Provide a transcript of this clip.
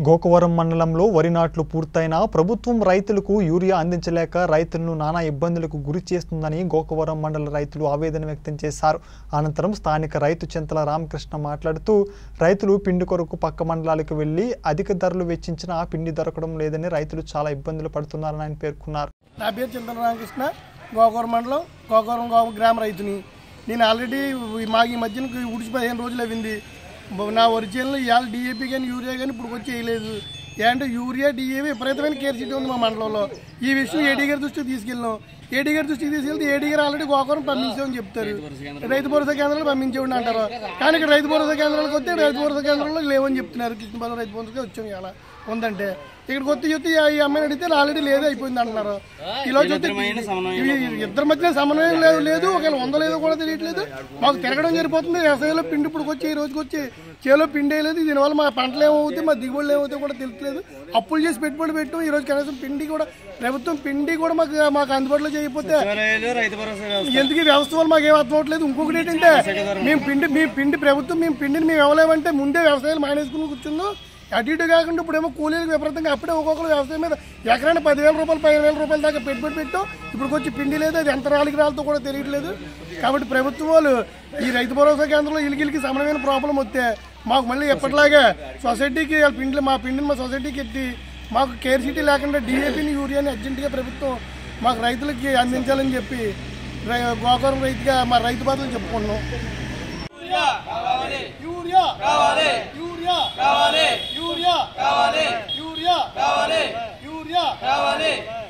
గోకవరం మండలంలో వరి నాట్లు పూర్తయినా ప్రభుత్వం రైతులకు యూరియా అందించలేక రైతులను నానా ఇబ్బందులకు గురి చేస్తుందని గోకవరం మండల రైతులు ఆవేదన వ్యక్తం చేశారు అనంతరం స్థానిక రైతు చింతల రామకృష్ణ మాట్లాడుతూ రైతులు పిండి కొరకు పక్క మండలాలకు వెళ్లి అధిక ధరలు వెచ్చించినా పిండి దొరకడం లేదని రైతులు చాలా ఇబ్బందులు పడుతున్నారని ఆయన పేర్కొన్నారు నా పేరు చింతన రామకృష్ణ గోకవరం మండలం గోకవరం గో గ్రామ రైతుని నేను ఆల్రెడీ మాకు ఈ మధ్యన ఉడిచి పదిహేను రోజులు అయింది నా ఒరిజినల్ ఇవాళ డిఏపి కానీ యూరియా కానీ ఇప్పుడు వచ్చి వేయలేదు ఏంటంటే యూరియా డిఏపి విపరీతమైన కేర్ సీట్ ఉంది మా మండలంలో ఈ విషయం ఏడీ గారి దృష్టికి తీసుకెళ్ళాం ఏడీ గారి దృష్టికి తీసుకెళ్తే ఏడీ గారు ఆల్రెడీ గోకవరం పంపించామని చెప్తారు రైతు భరోసా కేంద్రాలు పంపించేవాడిని అంటారు కానీ ఇక్కడ రైతు భరోసా కేంద్రాలకు వస్తే రైతు భరోసా కేంద్రంలో లేవని చెప్తున్నారు కృష్ణపాలెం రైతు భరోసా వచ్చాం ఇలా ఉందంటే ఇక్కడికి వస్తే చూస్తే ఈ అమ్మాయిని అడిగితే ఆల్రెడీ లేదు అయిపోయింది అంటున్నారు ఇలా చూస్తే ఇవి ఇద్దరి మధ్య సమన్వయం లేదు లేదు ఒకవేళ ఉందో లేదో కూడా తెలియట్లేదు మాకు తిరగడం సరిపోతుంది వ్యవసాయంలో పిండి ఇప్పుడు వచ్చి ఈ రోజుకి వచ్చి చేలో పిండి వేయలేదు దీనివల్ల మా పంటలు ఏమవుతాయి మా దిగుబడులు ఏమవుతాయి కూడా తెలియట్లేదు అప్పులు చేసి పెట్టుబడి పెట్టాం ఈ రోజు కనీసం పిండి కూడా ప్రభుత్వం పిండి కూడా మాకు మాకు అందుబాటులో చేయకపోతే రైతు భరోసా ఎందుకు ఈ వ్యవస్థ వల్ల మాకు ఏం అర్థం అవట్లేదు ఇంకొకటి ఏంటంటే మేము పిండి మీ పిండి ప్రభుత్వం మేము పిండిని మేము ఇవ్వలేమంటే ముందే వ్యవసాయాలు మానేసుకుని కూర్చుందో అటు ఇటు కాకుండా ఇప్పుడేమో కూలీలకు విపరీతంగా అప్పుడే ఒక్కొక్కరు వ్యవసాయం మీద ఎకరానికి పదివేల రూపాయలు పదిహేను వేల రూపాయల దాకా పెట్టుబడి పెట్టాం ఇప్పుడు వచ్చి పిండి లేదు అది ఎంత రాలికి రాలతో కూడా తెలియట్లేదు కాబట్టి ప్రభుత్వం వాళ్ళు ఈ రైతు భరోసా కేంద్రంలో ఇలిగిలికి సమరమైన ప్రాబ్లం వస్తే మాకు మళ్ళీ ఎప్పటిలాగే సొసైటీకి వాళ్ళ పిండి మా పిండిని మా సొసైటీకి ఎత్తి మాకు కేర్ సిటీ లేకుండా డిఏపిని యూరియాని అర్జెంటుగా ప్రభుత్వం మాకు రైతులకి అందించాలని చెప్పి రై- గోకవరం రైతుగా మా రైతు బాధలు చెప్పుకుంటున్నాం urea urea urea urea urea urea